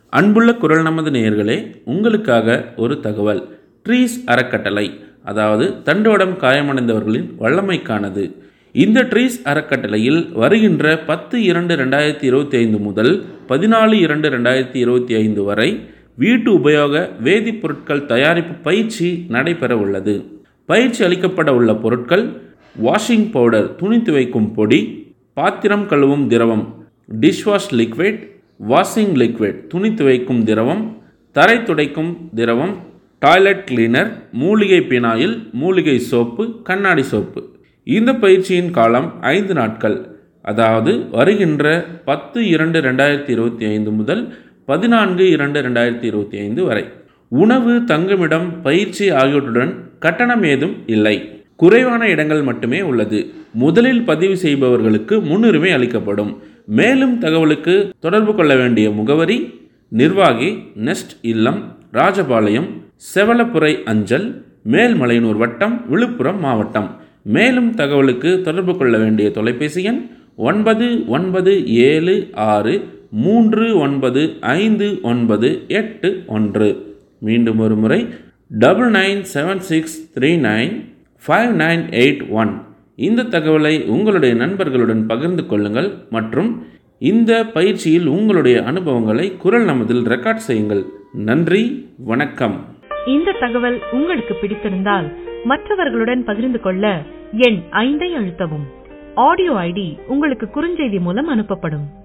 அன்புள்ள குரல் நமது நேயர்களே உங்களுக்காக ஒரு தகவல் ட்ரீஸ் அறக்கட்டளை அதாவது தண்டுவடம் காயமடைந்தவர்களின் வல்லமைக்கானது இந்த ட்ரீஸ் அறக்கட்டளையில் வருகின்ற பத்து இரண்டு ரெண்டாயிரத்தி இருபத்தி ஐந்து முதல் பதினாலு இரண்டு ரெண்டாயிரத்தி இருபத்தி ஐந்து வரை வீட்டு உபயோக வேதிப்பொருட்கள் தயாரிப்பு பயிற்சி நடைபெற உள்ளது பயிற்சி அளிக்கப்பட உள்ள பொருட்கள் வாஷிங் பவுடர் துணி துவைக்கும் பொடி பாத்திரம் கழுவும் திரவம் டிஷ்வாஷ் லிக்விட் வாஷிங் லிக்விட் துணி துவைக்கும் திரவம் தரை துடைக்கும் திரவம் டாய்லெட் கிளீனர் மூலிகை பினாயில் மூலிகை சோப்பு கண்ணாடி சோப்பு இந்த பயிற்சியின் காலம் ஐந்து நாட்கள் அதாவது வருகின்ற பத்து இரண்டு ரெண்டாயிரத்தி இருபத்தி ஐந்து முதல் பதினான்கு இரண்டு ரெண்டாயிரத்தி இருபத்தி ஐந்து வரை உணவு தங்குமிடம் பயிற்சி ஆகியவற்றுடன் கட்டணம் ஏதும் இல்லை குறைவான இடங்கள் மட்டுமே உள்ளது முதலில் பதிவு செய்பவர்களுக்கு முன்னுரிமை அளிக்கப்படும் மேலும் தகவலுக்கு தொடர்பு கொள்ள வேண்டிய முகவரி நிர்வாகி நெஸ்ட் இல்லம் ராஜபாளையம் செவலப்புரை அஞ்சல் மேல்மலையனூர் வட்டம் விழுப்புரம் மாவட்டம் மேலும் தகவலுக்கு தொடர்பு கொள்ள வேண்டிய தொலைபேசி எண் ஒன்பது ஒன்பது ஏழு ஆறு மூன்று ஒன்பது ஐந்து ஒன்பது எட்டு ஒன்று மீண்டும் ஒரு முறை double nine seven six three nine five nine eight one இந்த தகவலை உங்களுடைய நண்பர்களுடன் பகிர்ந்து கொள்ளுங்கள் மற்றும் இந்த பயிற்சியில் உங்களுடைய அனுபவங்களை குரல் நமதில் ரெக்கார்ட் செய்யுங்கள் நன்றி வணக்கம் இந்த தகவல் உங்களுக்கு பிடித்திருந்தால் மற்றவர்களுடன் பகிர்ந்து கொள்ள எண் ஐந்தை அழுத்தவும் ஆடியோ ஐடி உங்களுக்கு குறுஞ்செய்தி மூலம் அனுப்பப்படும்